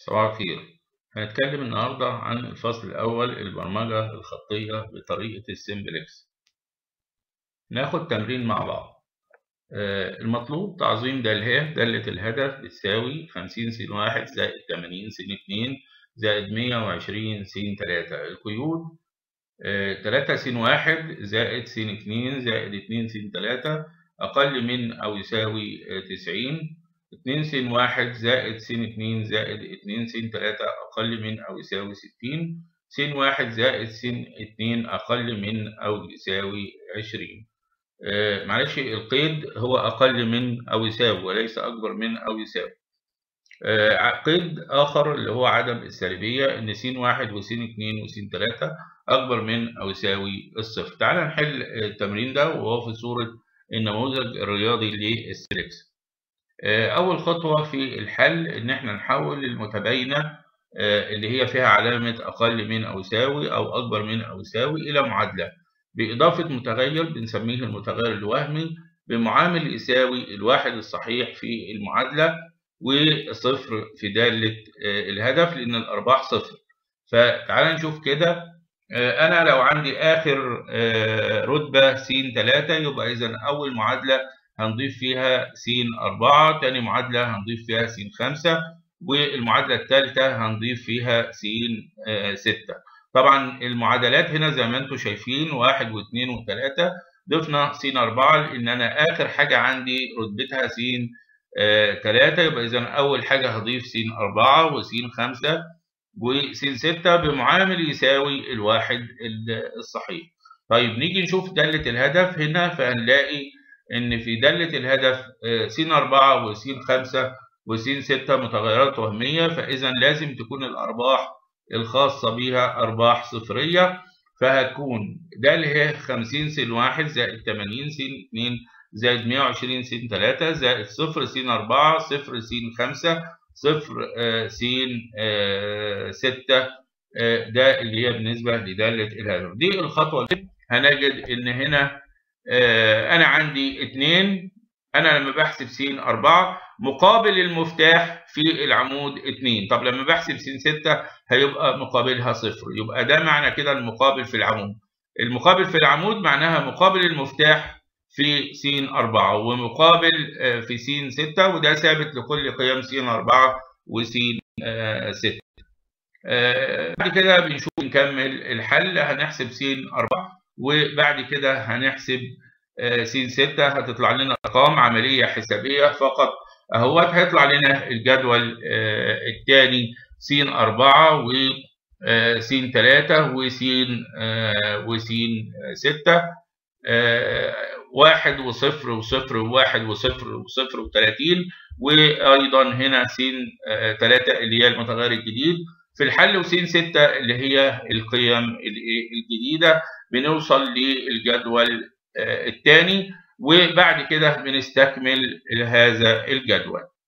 صباح الخير هنتكلم النهاردة عن الفصل الأول البرمجة الخطية بطريقة السمبلكس ناخد تمرين مع بعض آه، المطلوب تعظيم دالها دالة الهدف بتساوي 50 س واحد زائد 80 س اتنين زائد 120 س تلاتة القيود آه، 3 س واحد زائد س اتنين زائد 2 س تلاتة أقل من أو يساوي 90 2 س واحد زائد س اتنين زائد 2 س تلاتة أقل من أو يساوي 60 س واحد زائد س اتنين أقل من أو يساوي 20 آه معلش القيد هو أقل من أو يساوي وليس أكبر من أو يساوي آه قيد آخر اللي هو عدم السالبية إن س واحد وس اتنين وس تلاتة أكبر من أو يساوي الصفر تعال نحل التمرين ده وهو في صورة النموذج الرياضي للسلكس أول خطوة في الحل إن إحنا نحول المتباينة اللي هي فيها علامة أقل من أو يساوي أو أكبر من أو يساوي إلى معادلة بإضافة متغير بنسميه المتغير الوهمي بمعامل يساوي الواحد الصحيح في المعادلة وصفر في دالة الهدف لأن الأرباح صفر فتعال نشوف كده أنا لو عندي آخر رتبة س 3 يبقى إذا أول معادلة هنضيف فيها س 4 تاني معادلة هنضيف فيها س 5 والمعادلة الثالثة هنضيف فيها س 6 طبعا المعادلات هنا زي ما انتم شايفين واحد واثنين وثلاثة ضفنا س 4 لأن أنا آخر حاجة عندي رتبتها س 3 يبقى إذا أول حاجة هضيف س 4 وس 5 وس 6 بمعامل يساوي الواحد الصحيح. طيب نيجي نشوف دالة الهدف هنا فهنلاقي إن في دالة الهدف س 4 وس 5 وس 6 متغيرات وهمية فإذا لازم تكون الأرباح الخاصة بها أرباح صفرية فهتكون ده اللي هي 50 س 1 زائد 80 س 2 زائد 120 س 3 زائد 0 س 4 0 س 5 0 س 6 ده اللي هي بالنسبة لدالة الهدف دي الخطوة دي هنجد إن هنا أنا عندي 2 أنا لما بحسب س 4 مقابل المفتاح في العمود 2 طب لما بحسب س 6 هيبقى مقابلها صفر يبقى ده معنى كده المقابل في العمود المقابل في العمود معناها مقابل المفتاح في س 4 ومقابل في س 6 وده ثابت لكل قيم س 4 وس 6 بعد كده بنشوف نكمل الحل هنحسب س 4 وبعد كده هنحسب س 6 هتطلع لنا ارقام عمليه حسابيه فقط اهوت هيطلع لنا الجدول الثاني س 4 و س 3 وس وس 6 واحد وصفر وصفر وواحد وصفر وصفر وثلاثين وأيضا هنا س ثلاثة اللي هي المتغير الجديد في الحل وس ستة اللي هي القيم الجديدة بنوصل للجدول الثاني وبعد كده بنستكمل هذا الجدول